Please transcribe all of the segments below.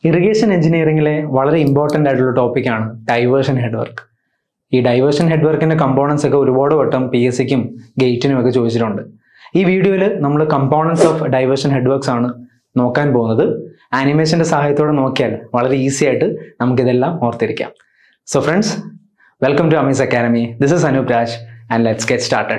irrigation എഞ്ചിനീയറിംഗിലെ വളരെ important ആയിട്ടുള്ള ടോപ്പിക്കാണ് ഡൈവേർഷൻ ഹെഡ്വർക്ക് ഈ ഡൈവേർഷൻ ഹെഡ്വർക്കിൻ്റെ കമ്പോണൻസ് ഒക്കെ ഒരുപാട് വട്ടം പി എസ് സിക്കും ഗേറ്റിനും ഒക്കെ ചോദിച്ചിട്ടുണ്ട് ഈ വീഡിയോയിൽ നമ്മൾ കമ്പോണൻസ് ഓഫ് ഡൈവേർഷൻ ഹെഡ്വർക്സ് ആണ് നോക്കാൻ പോകുന്നത് ആനിമേഷൻ്റെ സഹായത്തോടെ നോക്കിയാൽ വളരെ ഈസി ആയിട്ട് നമുക്കിതെല്ലാം ഓർത്തിരിക്കാം സോ ഫ്രണ്ട്സ് വെൽക്കം ടു അമീസ് academy this is Anoop Raj and let's get started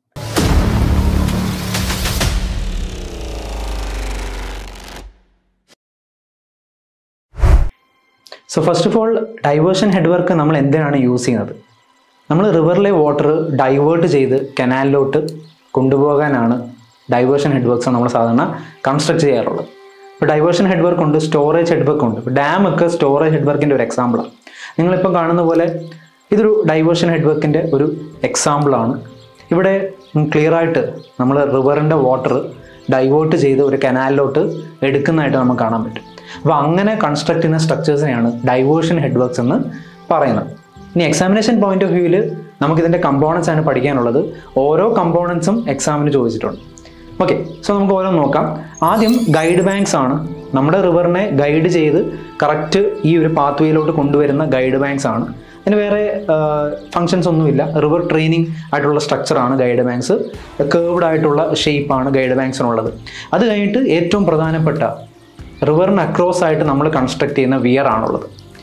so first of all diversion headwork നമ്മൾ എന്തിനാണ് യൂസ് ചെയ്യുന്നത് നമ്മൾ റിവറിലെ വാട്ടർ ഡൈവേർട്ട് ചെയ്ത് കനാലിലോട്ട് കൊണ്ടുപോകാനാണ് ഡൈവേർഷൻ ഹെഡ്വർക്ക്സ് നമ്മൾ സാധാരണ കൺസ്ട്രക്ട് ചെയ്യാറുള്ളത് ഇപ്പോൾ ഡൈവേർഷൻ ഹെഡ്വർക്ക് ഉണ്ട് സ്റ്റോറേജ് ഹെഡ്വർക്ക് ഉണ്ട് ഇപ്പോൾ ഡാം ഒക്കെ സ്റ്റോറേജ് ഹെഡ്വർക്കിൻ്റെ ഒരു എക്സാമ്പിളാണ് നിങ്ങളിപ്പോൾ കാണുന്ന പോലെ ഇതൊരു ഡൈവേർഷൻ ഹെഡ്വർക്കിൻ്റെ ഒരു എക്സാമ്പിളാണ് ഇവിടെ ക്ലിയർ ആയിട്ട് നമ്മൾ റിവറിൻ്റെ വാട്ടർ ഡൈവേർട്ട് ചെയ്ത് ഒരു കനാലിലോട്ട് എടുക്കുന്നതായിട്ട് നമുക്ക് കാണാൻ പറ്റും അപ്പോൾ അങ്ങനെ കൺസ്ട്രക്ട് ചെയ്യുന്ന സ്ട്രക്ചേഴ്സിനെയാണ് ഡൈവേർഷൻ ഹെഡ്വർക്ക്സ് എന്ന് പറയുന്നത് ഇനി എക്സാമിനേഷൻ പോയിന്റ് ഓഫ് വ്യൂവിൽ നമുക്കിതിൻ്റെ കമ്പോണൻസ് ആണ് പഠിക്കാനുള്ളത് ഓരോ കമ്പോണൻസും എക്സാമിന് ചോദിച്ചിട്ടുണ്ട് ഓക്കെ സോ നമുക്ക് ഓരോ നോക്കാം ആദ്യം ഗൈഡ് ബാങ്ക്സ് ആണ് നമ്മുടെ റിവറിനെ ഗൈഡ് ചെയ്ത് കറക്റ്റ് ഈ ഒരു പാത്ത് വേയിലോട്ട് കൊണ്ടുവരുന്ന ഗൈഡ് ബാങ്ക്സ് ആണ് അതിന് വേറെ ഫങ്ഷൻസ് ഒന്നുമില്ല റിവർ ട്രെയിനിങ് ആയിട്ടുള്ള സ്ട്രക്ചറാണ് ഗൈഡ് ബാങ്ക്സ് കേർവ്ഡ് ആയിട്ടുള്ള ഷേപ്പാണ് ഗൈഡ് ബാങ്ക്സിനുള്ളത് അത് കഴിഞ്ഞിട്ട് ഏറ്റവും പ്രധാനപ്പെട്ട റിവറിന് അക്രോസ് ആയിട്ട് നമ്മൾ കൺസ്ട്രക്ട് ചെയ്യുന്ന വിയർ ആണുള്ളത്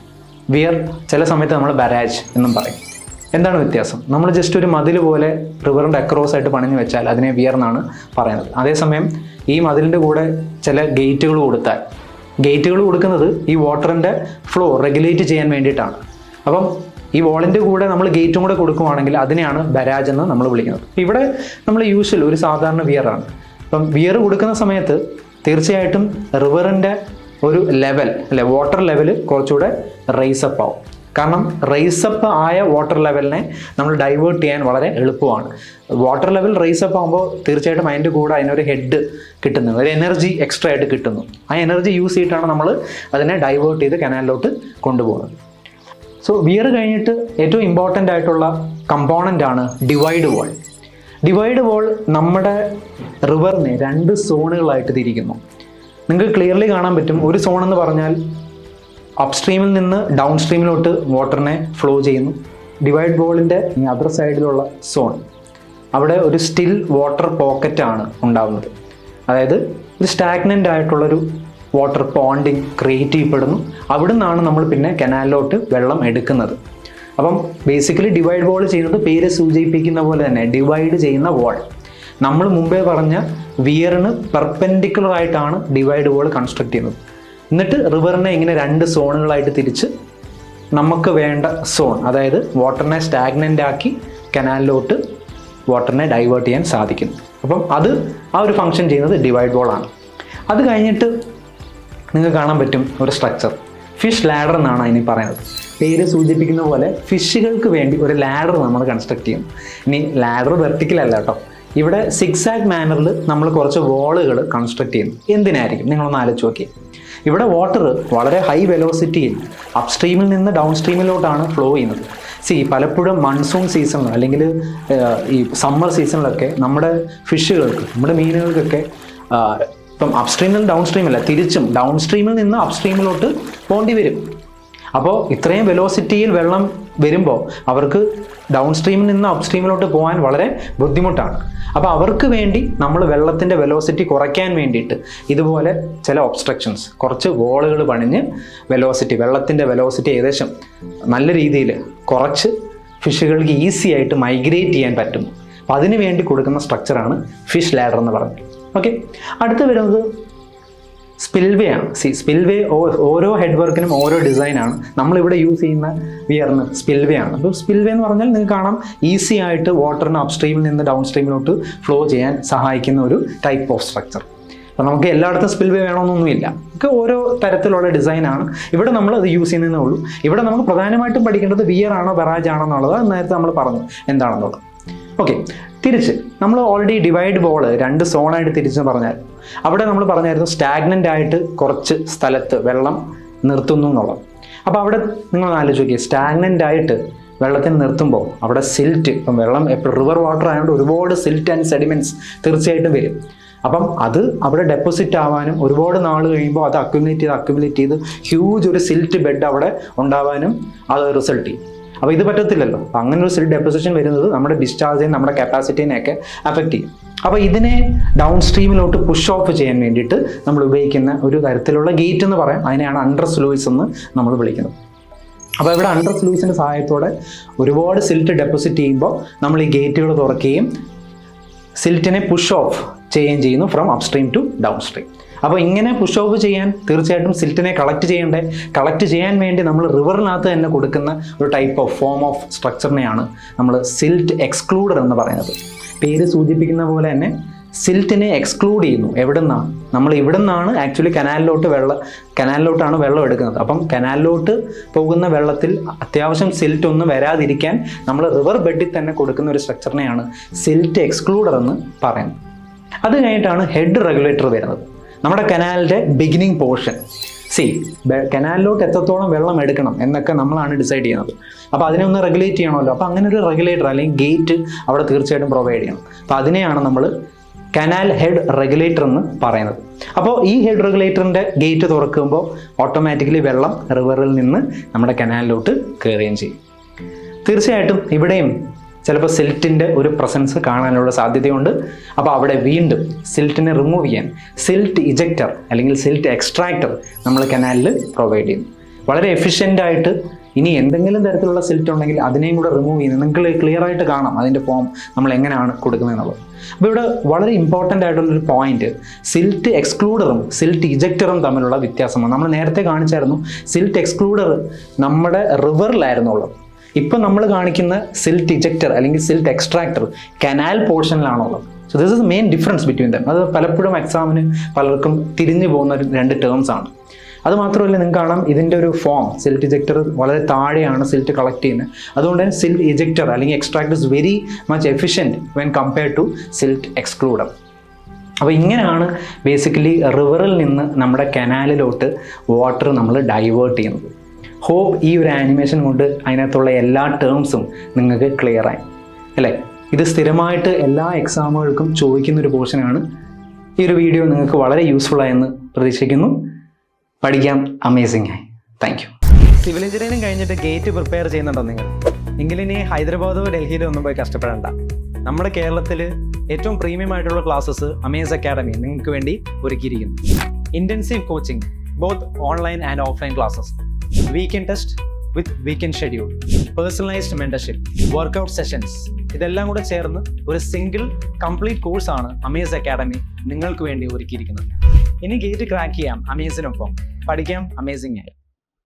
വിയർ ചില സമയത്ത് നമ്മൾ ബരാജ് എന്നും പറയും എന്താണ് വ്യത്യാസം നമ്മൾ ജസ്റ്റ് ഒരു മതിൽ പോലെ റിവറിൻ്റെ അക്രോസ് ആയിട്ട് പണിഞ്ഞു വെച്ചാൽ അതിനെ വിയർ എന്നാണ് പറയുന്നത് അതേസമയം ഈ മതിലിൻ്റെ കൂടെ ചില ഗേറ്റുകൾ കൊടുത്താൽ ഗേറ്റുകൾ കൊടുക്കുന്നത് ഈ വാട്ടറിൻ്റെ ഫ്ലോ റെഗുലേറ്റ് ചെയ്യാൻ വേണ്ടിയിട്ടാണ് അപ്പം ഈ വോളിൻ്റെ കൂടെ നമ്മൾ ഗേറ്റും കൂടെ കൊടുക്കുവാണെങ്കിൽ അതിനെയാണ് ബരാജ് എന്ന് നമ്മൾ വിളിക്കുന്നത് ഇവിടെ നമ്മൾ യൂഷ്വൽ ഒരു സാധാരണ വിയറാണ് അപ്പം വിയർ കൊടുക്കുന്ന സമയത്ത് തീർച്ചയായിട്ടും റിവറിൻ്റെ ഒരു ലെവൽ അല്ലെ വാട്ടർ ലെവൽ കുറച്ചുകൂടെ റൈസപ്പ് ആവും കാരണം റൈസപ്പ് ആയ വാട്ടർ ലെവലിനെ നമ്മൾ ഡൈവേർട്ട് ചെയ്യാൻ വളരെ എളുപ്പമാണ് വാട്ടർ ലെവൽ റൈസപ്പ് ആകുമ്പോൾ തീർച്ചയായിട്ടും അതിൻ്റെ കൂടെ അതിനൊരു ഹെഡ് കിട്ടുന്നു ഒരു എനർജി എക്സ്ട്രാ ആയിട്ട് കിട്ടുന്നു ആ എനർജി യൂസ് ചെയ്തിട്ടാണ് നമ്മൾ അതിനെ ഡൈവേർട്ട് ചെയ്ത് കനാലിലോട്ട് കൊണ്ടുപോകുന്നത് സോ വിയർ കഴിഞ്ഞിട്ട് ഏറ്റവും ഇമ്പോർട്ടൻ്റ് ആയിട്ടുള്ള കമ്പോണൻ്റ് ആണ് ഡിവൈഡ് വാൾ ഡിവൈഡ് വാൾ നമ്മുടെ റിവറിനെ രണ്ട് സോണുകളായിട്ട് തിരിക്കുന്നു നിങ്ങൾക്ക് ക്ലിയർലി കാണാൻ പറ്റും ഒരു സോൺ എന്ന് പറഞ്ഞാൽ അപ്സ്ട്രീമിൽ നിന്ന് ഡൗൺ സ്ട്രീമിലോട്ട് വാട്ടറിനെ ഫ്ലോ ചെയ്യുന്നു ഡിവൈഡ് ബോളിൻ്റെ അതർ സൈഡിലുള്ള സോൺ അവിടെ ഒരു സ്റ്റിൽ വാട്ടർ പോക്കറ്റാണ് ഉണ്ടാകുന്നത് അതായത് ഒരു സ്റ്റാഗ്നൻ്റ് ആയിട്ടുള്ളൊരു വാട്ടർ പോണ്ടിങ് ക്രിയേറ്റ് ചെയ്യപ്പെടുന്നു അവിടെ നിന്നാണ് നമ്മൾ പിന്നെ കനാലിലോട്ട് വെള്ളം എടുക്കുന്നത് അപ്പം ബേസിക്കലി ഡിവൈഡ് വാൾ ചെയ്യുന്നത് പേര് സൂചിപ്പിക്കുന്ന പോലെ തന്നെ ഡിവൈഡ് ചെയ്യുന്ന വാൾ നമ്മൾ മുമ്പേ പറഞ്ഞ വിയറിന് പെർപെൻഡിക്കുലർ ആയിട്ടാണ് ഡിവൈഡ് വാൾ കൺസ്ട്രക്ട് ചെയ്യുന്നത് എന്നിട്ട് റിവറിനെ ഇങ്ങനെ രണ്ട് സോണുകളായിട്ട് തിരിച്ച് നമുക്ക് വേണ്ട സോൺ അതായത് വാട്ടറിനെ സ്റ്റാഗ്നൻ്റ് ആക്കി കനാലിലോട്ട് വാട്ടറിനെ ഡൈവേർട്ട് ചെയ്യാൻ സാധിക്കുന്നു അപ്പം അത് ആ ഒരു ഫങ്ഷൻ ചെയ്യുന്നത് ഡിവൈഡ് വാൾ ആണ് അത് കഴിഞ്ഞിട്ട് നിങ്ങൾക്ക് കാണാൻ പറ്റും ഒരു സ്ട്രക്ചർ ഫിഷ് ലാഡർ എന്നാണ് അതിന് പറയുന്നത് പേര് സൂചിപ്പിക്കുന്ന പോലെ ഫിഷുകൾക്ക് വേണ്ടി ഒരു ലാഡർ നമ്മൾ കൺസ്ട്രക്ട് ചെയ്യും ഇനി ലാഡർ വെർട്ടിക്കൽ അല്ല കേട്ടോ ഇവിടെ സിക്സ് ആഗ് മാനറിൽ നമ്മൾ കുറച്ച് വോളുകൾ കൺസ്ട്രക്ട് ചെയ്യുന്നു എന്തിനായിരിക്കും നിങ്ങളൊന്ന് ആലോചിച്ച് നോക്കി ഇവിടെ വാട്ടർ വളരെ ഹൈ വെലോസിറ്റിയിൽ അപ്സ്ട്രീമിൽ നിന്ന് ഡൗൺ സ്ട്രീമിലോട്ടാണ് ഫ്ലോ ചെയ്യുന്നത് സി പലപ്പോഴും മൺസൂൺ സീസണിൽ അല്ലെങ്കിൽ ഈ സമ്മർ സീസണിലൊക്കെ നമ്മുടെ ഫിഷുകൾക്ക് നമ്മുടെ മീനുകൾക്കൊക്കെ ഇപ്പം അപ്സ്ട്രീമിൽ ഡൗൺ സ്ട്രീമല്ല തിരിച്ചും ഡൗൺ സ്ട്രീമിൽ നിന്ന് അപ്സ്ട്രീമിലോട്ട് പോണ്ടി വരും അപ്പോൾ ഇത്രയും വെലോസിറ്റിയിൽ വെള്ളം വരുമ്പോൾ അവർക്ക് ഡൗൺ സ്ട്രീമിൽ നിന്ന് അപ് സ്ട്രീമിലോട്ട് പോകാൻ വളരെ ബുദ്ധിമുട്ടാണ് അപ്പോൾ അവർക്ക് വേണ്ടി നമ്മൾ വെള്ളത്തിൻ്റെ വെലോസിറ്റി കുറയ്ക്കാൻ വേണ്ടിയിട്ട് ഇതുപോലെ ചില ഒബ്സ്ട്രക്ഷൻസ് കുറച്ച് വോളുകൾ പണിഞ്ഞ് വെലോസിറ്റി വെള്ളത്തിൻ്റെ വെലോസിറ്റി ഏകദേശം നല്ല രീതിയിൽ കുറച്ച് ഫിഷുകൾക്ക് ഈസി ആയിട്ട് മൈഗ്രേറ്റ് ചെയ്യാൻ പറ്റും അപ്പോൾ അതിന് വേണ്ടി കൊടുക്കുന്ന സ്ട്രക്ചറാണ് ഫിഷ് ലാഡർ എന്ന് പറഞ്ഞത് ഓക്കെ അടുത്ത് വരുന്നത് സ്പിൽവേ ആണ് സി സ്പിൽവേ ഓരോ ഹെഡ് വർക്കിനും ഓരോ ഡിസൈനാണ് നമ്മളിവിടെ യൂസ് ചെയ്യുന്ന വിയറിന് സ്പിൽവേ ആണ് അപ്പോൾ സ്പിൽവേ എന്ന് പറഞ്ഞാൽ നിങ്ങൾക്ക് കാണാം ഈസി ആയിട്ട് വാട്ടറിന് അപ് സ്ട്രീമിൽ നിന്ന് ഡൗൺ സ്ട്രീമിലോട്ട് ഫ്ലോ ചെയ്യാൻ സഹായിക്കുന്ന ഒരു ടൈപ്പ് ഓഫ് സ്ട്രക്ചർ അപ്പോൾ നമുക്ക് എല്ലായിടത്തും സ്പിൽവേ വേണമെന്നൊന്നുമില്ല ഒക്കെ ഓരോ തരത്തിലുള്ള ഡിസൈനാണ് ഇവിടെ നമ്മൾ അത് യൂസ് ചെയ്യുന്നതേ ഉള്ളൂ ഇവിടെ നമുക്ക് പ്രധാനമായിട്ടും പഠിക്കേണ്ടത് വിയർ ആണോ ബറാജ് ആണോ എന്നുള്ളത് നേരത്തെ നമ്മൾ പറഞ്ഞു എന്താണെന്നുള്ളത് ഓക്കെ തിരിച്ച് നമ്മൾ ഓൾറെഡി ഡിവൈഡ് ബോൾ രണ്ട് സോണായിട്ട് തിരിച്ച് പറഞ്ഞാൽ അവിടെ നമ്മൾ പറഞ്ഞായിരുന്നു സ്റ്റാഗ്നൻ്റ് ആയിട്ട് കുറച്ച് സ്ഥലത്ത് വെള്ളം നിർത്തുന്നു എന്നുള്ളത് അപ്പോൾ അവിടെ നിങ്ങൾ ആലോചിച്ച് നോക്കിയേ സ്റ്റാഗ്നൻ്റ് ആയിട്ട് വെള്ളത്തിന് നിർത്തുമ്പോൾ അവിടെ സിൽറ്റ് ഇപ്പം വെള്ളം എപ്പോൾ റിവർ വാട്ടർ ആയതുകൊണ്ട് ഒരുപാട് സിൽറ്റ് ആൻഡ് സെഡിമെൻറ്റ്സ് തീർച്ചയായിട്ടും വരും അപ്പം അത് അവിടെ ഡെപ്പോസിറ്റ് ആവാനും ഒരുപാട് നാൾ കഴിയുമ്പോൾ അത് അക്യുമുലേറ്റ് ചെയ്ത് അക്യുമുലേറ്റ് ചെയ്ത് ഹ്യൂജ് ഒരു സിൽറ്റ് ബെഡ് അവിടെ ഉണ്ടാവാനും അത് റിസൾട്ട് ചെയ്യും അപ്പോൾ ഇത് പറ്റത്തില്ലല്ലോ അപ്പം അങ്ങനെ ഒരു സിൽറ്റ് ഡെപ്പോസിഷൻ വരുന്നത് നമ്മുടെ ഡിസ്ചാർജിനെ നമ്മുടെ കപ്പാസിറ്റീനെയൊക്കെ അഫക്റ്റ് ചെയ്യും അപ്പോൾ ഇതിനെ ഡൗൺ സ്ട്രീമിലോട്ട് പുഷ് ഓഫ് ചെയ്യാൻ വേണ്ടിയിട്ട് നമ്മൾ ഉപയോഗിക്കുന്ന ഒരു തരത്തിലുള്ള ഗേറ്റ് എന്ന് പറയാം അതിനെയാണ് അണ്ടർ സ്ലൂയിസ് എന്ന് നമ്മൾ വിളിക്കുന്നത് അപ്പോൾ ഇവിടെ അണ്ടർ സ്ലൂസിൻ്റെ സഹായത്തോടെ ഒരുപാട് സിൽറ്റ് ഡെപ്പോസിറ്റ് ചെയ്യുമ്പോൾ നമ്മൾ ഈ ഗേറ്റുകൾ തുറക്കുകയും സിൽറ്റിനെ പുഷ് ഓഫ് ചെയ്യുകയും ചെയ്യുന്നു from upstream to downstream അപ്പോൾ ഇങ്ങനെ പുഷ് ഓഫ് ചെയ്യാൻ തീർച്ചയായിട്ടും സിൽറ്റിനെ കളക്ട് ചെയ്യണ്ടേ കളക്ട് ചെയ്യാൻ വേണ്ടി നമ്മൾ റിവറിനകത്ത് തന്നെ കൊടുക്കുന്ന ഒരു ടൈപ്പ് ഓഫ് ഫോം ഓഫ് സ്ട്രക്ചറിനെയാണ് നമ്മൾ സിൽറ്റ് എക്സ്ക്ലൂഡർ എന്ന് പറയുന്നത് പേര് സൂചിപ്പിക്കുന്ന പോലെ തന്നെ സിൽറ്റിനെ എക്സ്ക്ലൂഡ് ചെയ്യുന്നു എവിടെ നിന്നാണ് നമ്മൾ ഇവിടെ നിന്നാണ് ആക്ച്വലി കനാലിലോട്ട് വെള്ളം കനാലിലോട്ടാണ് വെള്ളം എടുക്കുന്നത് അപ്പം കനാലിലോട്ട് പോകുന്ന വെള്ളത്തിൽ അത്യാവശ്യം സിൽറ്റ് ഒന്നും വരാതിരിക്കാൻ നമ്മൾ റിവർ ബെഡിൽ തന്നെ കൊടുക്കുന്ന ഒരു സ്ട്രക്ചറിനെയാണ് സിൽറ്റ് എക്സ്ക്ലൂഡർ എന്ന് പറയുന്നത് അത് കഴിഞ്ഞിട്ടാണ് ഹെഡ് റെഗുലേറ്റർ വരുന്നത് നമ്മുടെ കനാലിൻ്റെ ബിഗിനിങ് പോർഷൻ സി കനാലിലോട്ട് എത്രത്തോളം വെള്ളം എടുക്കണം എന്നൊക്കെ നമ്മളാണ് ഡിസൈഡ് ചെയ്യുന്നത് അപ്പോൾ അതിനെ ഒന്ന് റെഗുലേറ്റ് ചെയ്യണമല്ലോ അപ്പോൾ അങ്ങനെ ഒരു റെഗുലേറ്റർ അല്ലെങ്കിൽ ഗേറ്റ് അവിടെ തീർച്ചയായിട്ടും പ്രൊവൈഡ് ചെയ്യണം അപ്പോൾ അതിനെയാണ് നമ്മൾ കനാൽ ഹെഡ് റെഗുലേറ്റർ എന്ന് പറയുന്നത് അപ്പോൾ ഈ ഹെഡ് റെഗുലേറ്ററിൻ്റെ ഗേറ്റ് തുറക്കുമ്പോൾ ഓട്ടോമാറ്റിക്കലി വെള്ളം റിവറിൽ നിന്ന് നമ്മുടെ കനാലിലോട്ട് കയറുകയും ചെയ്യും തീർച്ചയായിട്ടും ഇവിടെയും ചിലപ്പോൾ സിൽറ്റിൻ്റെ ഒരു പ്രസൻസ് കാണാനുള്ള സാധ്യതയുണ്ട് അപ്പോൾ അവിടെ വീണ്ടും സിൽറ്റിനെ റിമൂവ് ചെയ്യാൻ സിൽറ്റ് ഇജക്ടർ അല്ലെങ്കിൽ സിൽറ്റ് എക്സ്ട്രാക്ടർ നമ്മൾ കനാലിൽ പ്രൊവൈഡ് ചെയ്യുന്നു വളരെ എഫിഷ്യൻ്റ് ആയിട്ട് ഇനി എന്തെങ്കിലും തരത്തിലുള്ള സിൽറ്റ് ഉണ്ടെങ്കിൽ അതിനെയും കൂടെ റിമൂവ് ചെയ്യുന്നത് നിങ്ങൾക്ക് ക്ലിയർ ആയിട്ട് കാണാം അതിൻ്റെ ഫോം നമ്മൾ എങ്ങനെയാണ് കൊടുക്കുന്നതെന്നുള്ളത് അപ്പോൾ ഇവിടെ വളരെ ഇമ്പോർട്ടൻ്റ് ആയിട്ടുള്ളൊരു പോയിന്റ് സിൽറ്റ് എക്സ്ക്ലൂഡറും സിൽറ്റ് ഇജക്ടറും തമ്മിലുള്ള വ്യത്യാസമാണ് നമ്മൾ നേരത്തെ കാണിച്ചായിരുന്നു സിൽറ്റ് എക്സ്ക്ലൂഡർ നമ്മുടെ റിവറിലായിരുന്നു ഉള്ളത് ഇപ്പം നമ്മൾ കാണിക്കുന്ന സിൽറ്റ് ഇജക്ടർ അല്ലെങ്കിൽ സിൽറ്റ് എക്സ്ട്രാക്ടർ കനാൽ പോർഷനിലാണുള്ളത് so this is main difference between them അത് പലപ്പോഴും എക്സാമിന് പലർക്കും തിരിഞ്ഞു പോകുന്ന ഒരു രണ്ട് ടേംസ് ആണ് അത് മാത്രമല്ല നിങ്ങൾക്ക് കാണാം ഇതിൻ്റെ ഒരു ഫോം സിൽറ്റ് ഇജക്ടർ വളരെ താഴെയാണ് സിൽറ്റ് കളക്ട് ചെയ്യുന്നത് അതുകൊണ്ട് തന്നെ സിൽറ്റ് ഇജക്ടർ അല്ലെങ്കിൽ extractor is very much efficient when compare to silt excluder അപ്പോൾ ഇങ്ങനെയാണ് ബേസിക്കലി റിവറിൽ നിന്ന് നമ്മുടെ കനാലിലോട്ട് വാട്ടർ നമ്മൾ ഡൈവേർട്ട് ചെയ്യുന്നത് ഹോപ്പ് ഈ ഒരു ആനിമേഷൻ കൊണ്ട് അതിനകത്തുള്ള എല്ലാ ടേംസും നിങ്ങൾക്ക് ക്ലിയർ ആയി അല്ലേ ഇത് സ്ഥിരമായിട്ട് എല്ലാ എക്സാമുകൾക്കും ചോദിക്കുന്ന ഒരു പോർഷനാണ് ഈ ഒരു വീഡിയോ നിങ്ങൾക്ക് വളരെ യൂസ്ഫുൾ ആയെന്ന് പ്രതീക്ഷിക്കുന്നു പഠിക്കാം അമേസിംഗ് ആയി താങ്ക് യു സിവിൽ എഞ്ചിനീയറിംഗ് കഴിഞ്ഞിട്ട് ഗേറ്റ് പ്രിപ്പയർ ചെയ്യുന്നുണ്ടോ നിങ്ങൾ എങ്കിലിനി ഹൈദരാബാദോ ഡൽഹിയിലോ ഒന്നും പോയി കഷ്ടപ്പെടേണ്ട നമ്മുടെ കേരളത്തിൽ ഏറ്റവും പ്രീമിയം ആയിട്ടുള്ള ക്ലാസ്സസ് അമേസ് അക്കാഡമി നിങ്ങൾക്ക് വേണ്ടി ഒരുക്കിയിരിക്കുന്നു intensive coaching both online and offline classes weekend test with weekend schedule personalised mentorship workout sessions ഇതെല്ലാം കൂടെ ചേർന്ന് ഒരു സിംഗിൾ കംപ്ലീറ്റ് കോഴ്സാണ് അമേസ് അക്കാഡമി നിങ്ങൾക്ക് വേണ്ടി ഒരുക്കിയിരിക്കുന്നത് ഇനി ഗേറ്റ് ക്രാക്ക് ചെയ്യാം അമേസിനൊപ്പം പഠിക്കാം അമേസിംഗ് ആയി